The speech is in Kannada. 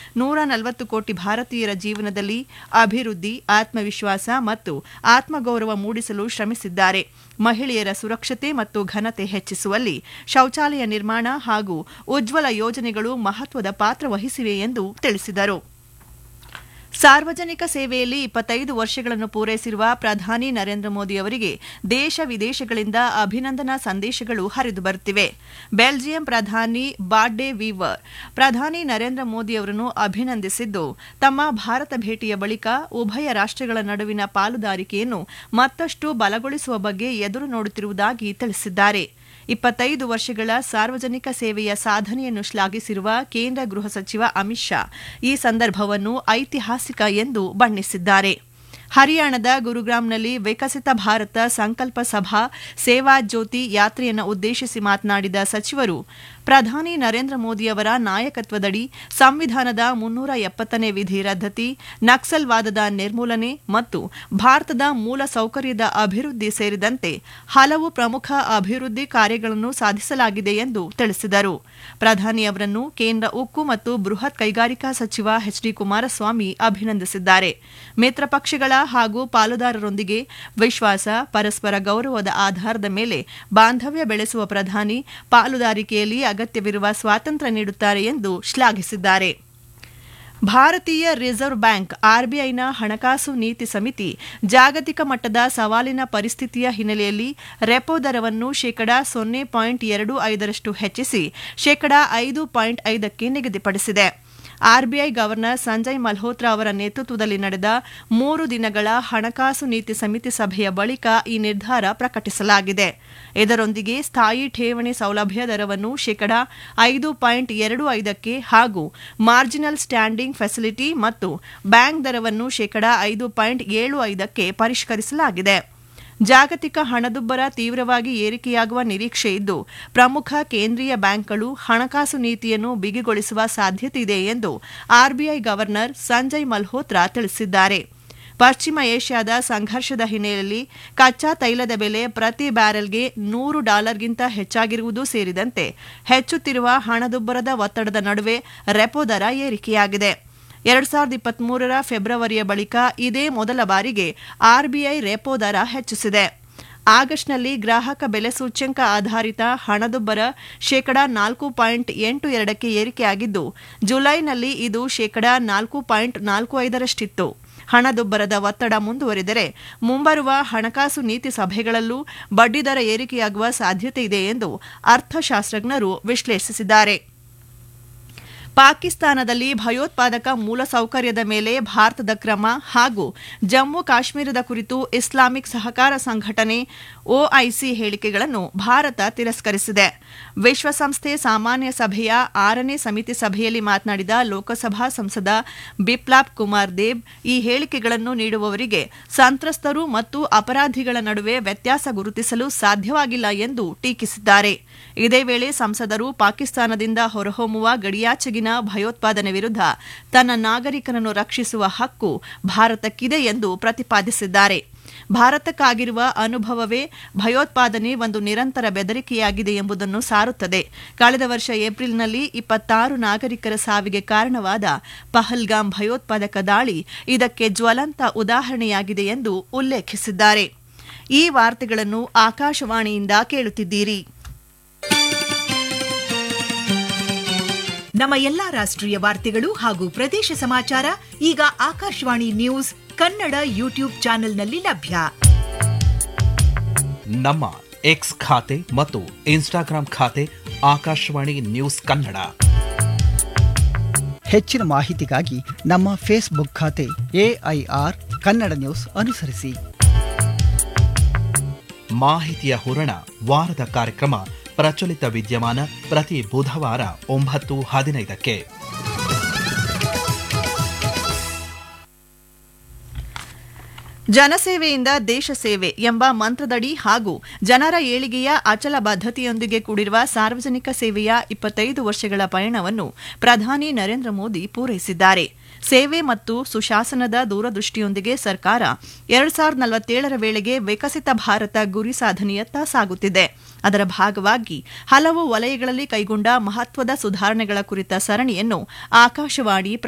ನೂರ ನಲವತ್ತು ಕೋಟಿ ಭಾರತೀಯರ ಜೀವನದಲ್ಲಿ ಅಭಿವೃದ್ಧಿ ಆತ್ಮವಿಶ್ವಾಸ ಮತ್ತು ಆತ್ಮಗೌರವ ಮೂಡಿಸಲು ಶ್ರಮಿಸಿದ್ದಾರೆ ಮಹಿಳೆಯರ ಸುರಕ್ಷತೆ ಮತ್ತು ಘನತೆ ಹೆಚ್ಚಿಸುವಲ್ಲಿ ಶೌಚಾಲಯ ನಿರ್ಮಾಣ ಹಾಗೂ ಉಜ್ವಲ ಯೋಜನೆಗಳು ಮಹತ್ವದ ಪಾತ್ರ ವಹಿಸಿವೆ ಎಂದು ತಿಳಿಸಿದರು ಸಾರ್ವಜನಿಕ ಸೇವೆಯಲ್ಲಿ ಇಪ್ಪತ್ತೈದು ವರ್ಷಗಳನ್ನು ಪೂರೈಸಿರುವ ಪ್ರಧಾನಿ ನರೇಂದ್ರ ಮೋದಿ ಅವರಿಗೆ ದೇಶ ವಿದೇಶಗಳಿಂದ ಅಭಿನಂದನಾ ಸಂದೇಶಗಳು ಹರಿದು ಬರುತ್ತಿವೆ ಬೆಲ್ಜಿಯಂ ಪ್ರಧಾನಿ ಬಾಡ್ಡೆ ವೀವರ್ ಪ್ರಧಾನಿ ನರೇಂದ್ರ ಮೋದಿ ಅವರನ್ನು ಅಭಿನಂದಿಸಿದ್ದು ತಮ್ಮ ಭಾರತ ಭೇಟಿಯ ಬಳಿಕ ಉಭಯ ರಾಷ್ಟಗಳ ನಡುವಿನ ಪಾಲುದಾರಿಕೆಯನ್ನು ಮತ್ತಷ್ಟು ಬಲಗೊಳಿಸುವ ಬಗ್ಗೆ ಎದುರು ನೋಡುತ್ತಿರುವುದಾಗಿ ತಿಳಿಸಿದ್ದಾರೆ ಇಪ್ಪತ್ತೈದು ವರ್ಷಗಳ ಸಾರ್ವಜನಿಕ ಸೇವೆಯ ಸಾಧನೆಯನ್ನು ಶ್ಲಾಘಿಸಿರುವ ಕೇಂದ್ರ ಗೃಹ ಸಚಿವ ಅಮಿತ್ ಶಾ ಈ ಸಂದರ್ಭವನ್ನು ಐತಿಹಾಸಿಕ ಎಂದು ಬಣ್ಣಿಸಿದ್ದಾರೆ ಹರಿಯಾಣದ ಗುರುಗ್ರಾಂನಲ್ಲಿ ವಿಕಸಿತ ಭಾರತ ಸಂಕಲ್ಪ ಸಭಾ ಸೇವಾ ಜ್ಯೋತಿ ಯಾತ್ರೆಯನ್ನು ಉದ್ದೇಶಿಸಿ ಮಾತನಾಡಿದ ಸಚಿವರು ಪ್ರಧಾನಿ ನರೇಂದ್ರ ಮೋದಿ ಅವರ ನಾಯಕತ್ವದಡಿ ಸಂವಿಧಾನದ ಮುನ್ನೂರ ಎಪ್ಪತ್ತನೇ ವಿಧಿ ರದ್ದತಿ ನಕ್ಸಲ್ವಾದದ ನಿರ್ಮೂಲನೆ ಮತ್ತು ಭಾರತದ ಮೂಲ ಸೌಕರ್ಯದ ಅಭಿವೃದ್ಧಿ ಸೇರಿದಂತೆ ಹಲವು ಪ್ರಮುಖ ಅಭಿವೃದ್ಧಿ ಕಾರ್ಯಗಳನ್ನು ಸಾಧಿಸಲಾಗಿದೆ ಎಂದು ತಿಳಿಸಿದರು ಪ್ರಧಾನಿ ಅವರನ್ನು ಕೇಂದ್ರ ಉಕ್ಕು ಮತ್ತು ಬೃಹತ್ ಕೈಗಾರಿಕಾ ಸಚಿವ ಎಚ್ ಡಿ ಕುಮಾರಸ್ವಾಮಿ ಅಭಿನಂದಿಸಿದ್ದಾರೆ ಮಿತ್ರ ಪಕ್ಷಗಳ ಹಾಗೂ ಪಾಲುದಾರರೊಂದಿಗೆ ವಿಶ್ವಾಸ ಪರಸ್ಪರ ಗೌರವದ ಆಧಾರದ ಮೇಲೆ ಬಾಂಧವ್ಯ ಬೆಳೆಸುವ ಪ್ರಧಾನಿ ಪಾಲುದಾರಿಕೆಯಲ್ಲಿ ಅಗತ್ಯವಿರುವ ಸ್ವಾತಂತ್ರ್ಯ ನೀಡುತ್ತಾರೆ ಎಂದು ಶ್ಲಾಘಿಸಿದ್ದಾರೆ ಭಾರತೀಯ ರಿಸರ್ವ್ ಬ್ಯಾಂಕ್ ಆರ್ಬಿಐನ ಹಣಕಾಸು ನೀತಿ ಸಮಿತಿ ಜಾಗತಿಕ ಮಟ್ಟದ ಸವಾಲಿನ ಪರಿಸ್ಥಿತಿಯ ಹಿನ್ನೆಲೆಯಲ್ಲಿ ರೆಪೋ ದರವನ್ನು ಶೇಕಡಾ ಸೊನ್ನೆ ಪಾಯಿಂಟ್ ಎರಡು ಐದರಷ್ಟು ಹೆಚ್ಚಿಸಿ ಶೇಕಡಾ ಐದು ಪಾಯಿಂಟ್ ಐದಕ್ಕೆ ನಿಗದಿಪಡಿಸಿದೆ ಆರ್ಬಿಐ ಗವರ್ನರ್ ಸಂಜಯ್ ಮಲ್ಹೋತ್ರಾ ಅವರ ನೇತೃತ್ವದಲ್ಲಿ ನಡೆದ ಮೂರು ದಿನಗಳ ಹಣಕಾಸು ನೀತಿ ಸಮಿತಿ ಸಭೆಯ ಬಳಿಕ ಈ ನಿರ್ಧಾರ ಪ್ರಕಟಿಸಲಾಗಿದೆ ಇದರೊಂದಿಗೆ ಸ್ಥಾಯಿ ಠೇವಣಿ ಸೌಲಭ್ಯ ದರವನ್ನು ಶೇಕಡಾ ಐದು ಪಾಯಿಂಟ್ ಎರಡು ಐದಕ್ಕೆ ಹಾಗೂ ಮಾರ್ಜಿನಲ್ ಸ್ಟ್ಯಾಂಡಿಂಗ್ ಫೆಸಿಲಿಟಿ ಮತ್ತು ಬ್ಯಾಂಕ್ ದರವನ್ನು ಶೇಕಡಾ ಐದು ಪಾಯಿಂಟ್ ಏಳು ಐದಕ್ಕೆ ಪರಿಷ್ಕರಿಸಲಾಗಿದೆ ಜಾಗತಿಕ ಹಣದುಬ್ಬರ ತೀವ್ರವಾಗಿ ಏರಿಕೆಯಾಗುವ ನಿರೀಕ್ಷೆ ಇದ್ದು ಪ್ರಮುಖ ಕೇಂದ್ರೀಯ ಬ್ಯಾಂಕ್ಗಳು ಹಣಕಾಸು ನೀತಿಯನ್ನು ಬಿಗಿಗೊಳಿಸುವ ಸಾಧ್ಯತೆಯಿದೆ ಎಂದು ಆರ್ಬಿಐ ಗವರ್ನರ್ ಸಂಜಯ್ ಮಲ್ಹೋತ್ರಾ ತಿಳಿಸಿದ್ದಾರೆ ಪಶ್ಚಿಮ ಏಷ್ಯಾದ ಸಂಘರ್ಷದ ಹಿನ್ನೆಲೆಯಲ್ಲಿ ಕಚ್ಚಾ ತೈಲದ ಬೆಲೆ ಪ್ರತಿ ಬ್ಯಾರೆಲ್ಗೆ ನೂರು ಡಾಲರ್ಗಿಂತ ಹೆಚ್ಚಾಗಿರುವುದು ಸೇರಿದಂತೆ ಹೆಚ್ಚುತ್ತಿರುವ ಹಣದುಬ್ಬರದ ಒತ್ತಡದ ನಡುವೆ ರೆಪೋ ದರ ಏರಿಕೆಯಾಗಿದೆ ಎರಡ್ ಸಾವಿರದ ಇಪ್ಪತ್ಮೂರರ ಫೆಬ್ರವರಿಯ ಬಳಿಕ ಇದೇ ಮೊದಲ ಬಾರಿಗೆ ಆರ್ಬಿಐ ರೆಪೋ ದರ ಹೆಚ್ಚಿಸಿದೆ ಆಗಸ್ಟ್ನಲ್ಲಿ ಗ್ರಾಹಕ ಬೆಲೆ ಸೂಚ್ಯಂಕ ಆಧಾರಿತ ಹಣದುಬ್ಬರ ಶೇಕಡಾ ನಾಲ್ಕು ಪಾಯಿಂಟ್ ಎಂಟು ಎರಡಕ್ಕೆ ಏರಿಕೆಯಾಗಿದ್ದು ಜುಲೈನಲ್ಲಿ ಇದು ಶೇಕಡಾ ನಾಲ್ಕು ಪಾಯಿಂಟ್ ನಾಲ್ಕು ಐದರಷ್ಟಿತ್ತು ಹಣದುಬ್ಬರದ ಒತ್ತಡ ಮುಂದುವರಿದರೆ ಮುಂಬರುವ ಹಣಕಾಸು ನೀತಿ ಸಭೆಗಳಲ್ಲೂ ಬಡ್ಡಿದರ ಏರಿಕೆಯಾಗುವ ಸಾಧ್ಯತೆಯಿದೆ ಎಂದು ಅರ್ಥಶಾಸ್ತ್ರಜ್ಞರು ವಿಶ್ಲೇಷಿಸಿದ್ದಾರೆ ಪಾಕಿಸ್ತಾನದಲ್ಲಿ ಭಯೋತ್ಪಾದಕ ಮೂಲಸೌಕರ್ಯದ ಮೇಲೆ ಭಾರತದ ಕ್ರಮ ಹಾಗೂ ಜಮ್ಮು ಕಾಶ್ಮೀರದ ಕುರಿತು ಇಸ್ಲಾಮಿಕ್ ಸಹಕಾರ ಸಂಘಟನೆ ಒಐಸಿ ಹೇಳಿಕೆಗಳನ್ನು ಭಾರತ ತಿರಸ್ಕರಿಸಿದೆ ವಿಶ್ವಸಂಸ್ಥೆ ಸಾಮಾನ್ಯ ಸಭೆಯ ಆರನೇ ಸಮಿತಿ ಸಭೆಯಲ್ಲಿ ಮಾತನಾಡಿದ ಲೋಕಸಭಾ ಸಂಸದ ಬಿಪ್ಲಾಬ್ ಕುಮಾರ್ ದೇಬ್ ಈ ಹೇಳಿಕೆಗಳನ್ನು ನೀಡುವವರಿಗೆ ಸಂತ್ರಸ್ತರು ಮತ್ತು ಅಪರಾಧಿಗಳ ನಡುವೆ ವ್ಯತ್ಯಾಸ ಗುರುತಿಸಲು ಸಾಧ್ಯವಾಗಿಲ್ಲ ಎಂದು ಟೀಕಿಸಿದ್ದಾರೆ ಇದೇ ವೇಳೆ ಸಂಸದರು ಪಾಕಿಸ್ತಾನದಿಂದ ಹೊರಹೊಮ್ಮುವ ಗಡಿಯಾಚೆಗಿನ ಭಯೋತ್ಪಾದನೆ ವಿರುದ್ಧ ತನ್ನ ನಾಗರಿಕರನ್ನು ರಕ್ಷಿಸುವ ಹಕ್ಕು ಭಾರತಕ್ಕಿದೆ ಎಂದು ಪ್ರತಿಪಾದಿಸಿದ್ದಾರೆ ಭಾರತಕ್ಕಾಗಿರುವ ಅನುಭವವೇ ಭಯೋತ್ಪಾದನೆ ಒಂದು ನಿರಂತರ ಬೆದರಿಕೆಯಾಗಿದೆ ಎಂಬುದನ್ನು ಸಾರುತ್ತದೆ ಕಳೆದ ವರ್ಷ ಏಪ್ರಿಲ್ನಲ್ಲಿ ಇಪ್ಪತ್ತಾರು ನಾಗರಿಕರ ಸಾವಿಗೆ ಕಾರಣವಾದ ಪಹಲ್ಗಾಮ್ ಭಯೋತ್ಪಾದಕ ದಾಳಿ ಇದಕ್ಕೆ ಜ್ವಲಂತ ಉದಾಹರಣೆಯಾಗಿದೆ ಎಂದು ಉಲ್ಲೇಖಿಸಿದ್ದಾರೆ ಈ ವಾರ್ತೆಗಳನ್ನು ಆಕಾಶವಾಣಿಯಿಂದ ಕೇಳುತ್ತಿದ್ದೀರಿ ನಮ್ಮ ಎಲ್ಲಾ ರಾಷ್ಟ್ರೀಯ ವಾರ್ತೆಗಳು ಹಾಗೂ ಪ್ರದೇಶ ಸಮಾಚಾರ ಈಗ ಆಕಾಶವಾಣಿ ನ್ಯೂಸ್ ಕನ್ನಡ ಯೂಟ್ಯೂಬ್ ಚಾನೆಲ್ನಲ್ಲಿ ಲಭ್ಯ ನಮ್ಮ ಎಕ್ಸ್ ಖಾತೆ ಮತ್ತು ಇನ್ಸ್ಟಾಗ್ರಾಂ ಖಾತೆ ಆಕಾಶವಾಣಿ ನ್ಯೂಸ್ ಕನ್ನಡ ಹೆಚ್ಚಿನ ಮಾಹಿತಿಗಾಗಿ ನಮ್ಮ ಫೇಸ್ಬುಕ್ ಖಾತೆ ಎಐಆರ್ ಕನ್ನಡ ನ್ಯೂಸ್ ಅನುಸರಿಸಿ ಮಾಹಿತಿಯ ಹೂರಣ ವಾರದ ಕಾರ್ಯಕ್ರಮ ಪ್ರಚಲಿತ ವಿದ್ಯಮಾನ ಪ್ರತಿ ಬುಧವಾರ ಒಂಬತ್ತು ಹದಿನೈದಕ್ಕೆ ಜನಸೇವೆಯಿಂದ ದೇಶ ಸೇವೆ ಎಂಬ ಮಂತ್ರದಡಿ ಹಾಗೂ ಜನರ ಏಳಿಗೆಯ ಅಚಲ ಬದ್ಧತೆಯೊಂದಿಗೆ ಕೂಡಿರುವ ಸಾರ್ವಜನಿಕ ಸೇವೆಯ ಇಪ್ಪತ್ತೈದು ವರ್ಷಗಳ ಪಯಣವನ್ನು ಪ್ರಧಾನಿ ನರೇಂದ್ರ ಮೋದಿ ಪೂರೈಸಿದ್ದಾರೆ ಸೇವೆ ಮತ್ತು ಸುಶಾಸನದ ದೂರದೃಷ್ಟಿಯೊಂದಿಗೆ ಸರ್ಕಾರ ಎರಡ್ ಸಾವಿರದ ನಲವತ್ತೇಳರ ವೇಳೆಗೆ ವಿಕಸಿತ ಭಾರತ ಗುರಿ ಸಾಧನೆಯತ್ತ ಸಾಗುತ್ತಿದೆ ಅದರ ಭಾಗವಾಗಿ ಹಲವು ವಲಯಗಳಲ್ಲಿ ಕೈಗೊಂಡ ಮಹತ್ವದ ಸುಧಾರಣೆಗಳ ಕುರಿತ ಸರಣಿಯನ್ನು ಆಕಾಶವಾಣಿ